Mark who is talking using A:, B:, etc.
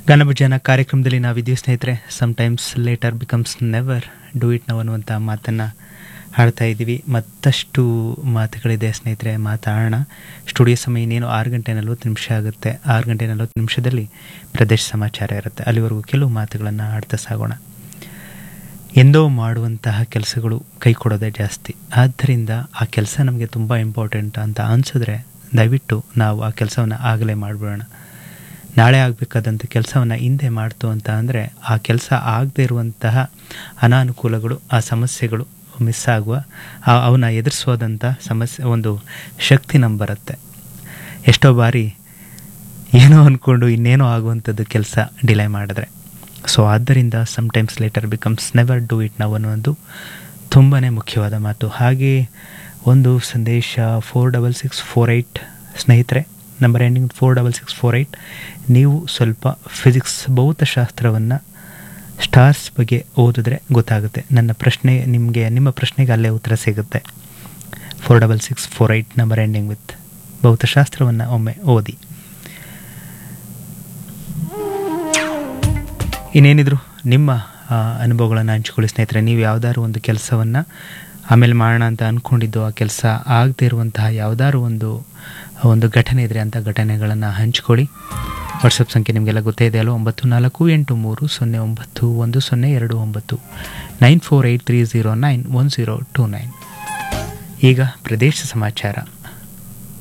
A: ಗಾನಭಜನ ಕಾರ್ಯಕ್ರಮದಲ್ಲಿ ನಾವಿದ್ದೀವಿ ಸ್ನೇಹಿತರೆ sometimes later becomes never do it now ಅನ್ನುವಂಥ ಮಾತನ್ನು ಹಾಡ್ತಾ ಇದ್ದೀವಿ ಮತ್ತಷ್ಟು ಮಾತುಗಳಿದೆ ಸ್ನೇಹಿತರೆ ಮಾತಾಡೋಣ ಸ್ಟುಡಿಯೋ ಸಮಯ ಇನ್ನೇನು ಆರು ಗಂಟೆ ನಲ್ವತ್ತು ನಿಮಿಷ ಆಗುತ್ತೆ ಆರು ಗಂಟೆ ನಲ್ವತ್ತು ನಿಮಿಷದಲ್ಲಿ ಪ್ರದೇಶ ಸಮಾಚಾರ ಇರುತ್ತೆ ಅಲ್ಲಿವರೆಗೂ ಕೆಲವು ಮಾತುಗಳನ್ನು ಆಡ್ತಾ ಸಾಗೋಣ ಎಂದೋ ಮಾಡುವಂತಹ ಕೆಲಸಗಳು ಕೈ ಕೊಡೋದೇ ಜಾಸ್ತಿ ಆದ್ದರಿಂದ ಆ ಕೆಲಸ ನಮಗೆ ತುಂಬ ಇಂಪಾರ್ಟೆಂಟ್ ಅಂತ ಅನಿಸಿದ್ರೆ ದಯವಿಟ್ಟು ನಾವು ಆ ಕೆಲಸವನ್ನು ಆಗಲೇ ಮಾಡಿಬಿಡೋಣ ನಾಳೆ ಆಗಬೇಕಾದಂಥ ಕೆಲಸವನ್ನು ಹಿಂದೆ ಮಾಡ್ತು ಅಂತ ಅಂದರೆ ಆ ಕೆಲಸ ಆಗದೇ ಇರುವಂತಹ ಅನಾನುಕೂಲಗಳು ಆ ಸಮಸ್ಯೆಗಳು ಮಿಸ್ ಆಗುವ ಅವನ್ನ ಎದುರಿಸೋದಂಥ ಸಮಸ್ಯೆ ಒಂದು ಶಕ್ತಿ ನಮ್ಮ ಬರುತ್ತೆ ಎಷ್ಟೋ ಬಾರಿ ಏನೋ ಅಂದ್ಕೊಂಡು ಇನ್ನೇನೋ ಆಗುವಂಥದ್ದು ಕೆಲಸ ಡಿಲೇ ಮಾಡಿದ್ರೆ ಸೊ ಆದ್ದರಿಂದ sometimes later becomes never do it ನಾವು ಅನ್ನೋದು ತುಂಬಾ ಮುಖ್ಯವಾದ ಮಾತು ಹಾಗೆ ಒಂದು ಸಂದೇಶ four double six four eight ಸ್ನೇಹಿತರೆ number ending four double six four eight ನೀವು ಸ್ವಲ್ಪ ಫಿಸಿಕ್ಸ್ ಭೌತಶಾಸ್ತ್ರವನ್ನು ಸ್ಟಾರ್ಸ್ ಬಗ್ಗೆ ಓದಿದ್ರೆ ಗೊತ್ತಾಗುತ್ತೆ ನನ್ನ ಪ್ರಶ್ನೆ ನಿಮಗೆ ನಿಮ್ಮ ಪ್ರಶ್ನೆಗೆ ಅಲ್ಲೇ ಉತ್ತರ ಸಿಗುತ್ತೆ four double six four eight number ending with ಭೌತಶಾಸ್ತ್ರವನ್ನು ಒಮ್ಮೆ ಓದಿ ಇನ್ನೇನಿದ್ರು ನಿಮ್ಮ ಅನುಭವಗಳನ್ನು ಹಂಚ್ಕೊಳ್ಳಿ ಸ್ನೇಹಿತರೆ ನೀವು ಯಾವುದಾದ್ರು ಒಂದು ಕೆಲಸವನ್ನು ಆಮೇಲೆ ಮಾಡೋಣ ಅಂತ ಅಂದ್ಕೊಂಡಿದ್ದು ಆ ಕೆಲಸ ಆಗದೇ ಇರುವಂತಹ ಯಾವುದಾದ್ರು ಒಂದು ಒಂದು ಘಟನೆ ಇದ್ದರೆ ಅಂಥ ಘಟನೆಗಳನ್ನು ಹಂಚ್ಕೊಳ್ಳಿ ವಾಟ್ಸಪ್ ಸಂಖ್ಯೆ ನಿಮಗೆಲ್ಲ ಗೊತ್ತೇ ಇದೆ ಅಲ್ಲ ಒಂಬತ್ತು ನಾಲ್ಕು ಎಂಟು ಮೂರು ಸೊನ್ನೆ ಒಂಬತ್ತು ಒಂದು ಸೊನ್ನೆ ಎರಡು ಒಂಬತ್ತು nine four eight three zero nine one zero two nine ಈಗ ಪ್ರದೇಶ ಸಮಾಚಾರ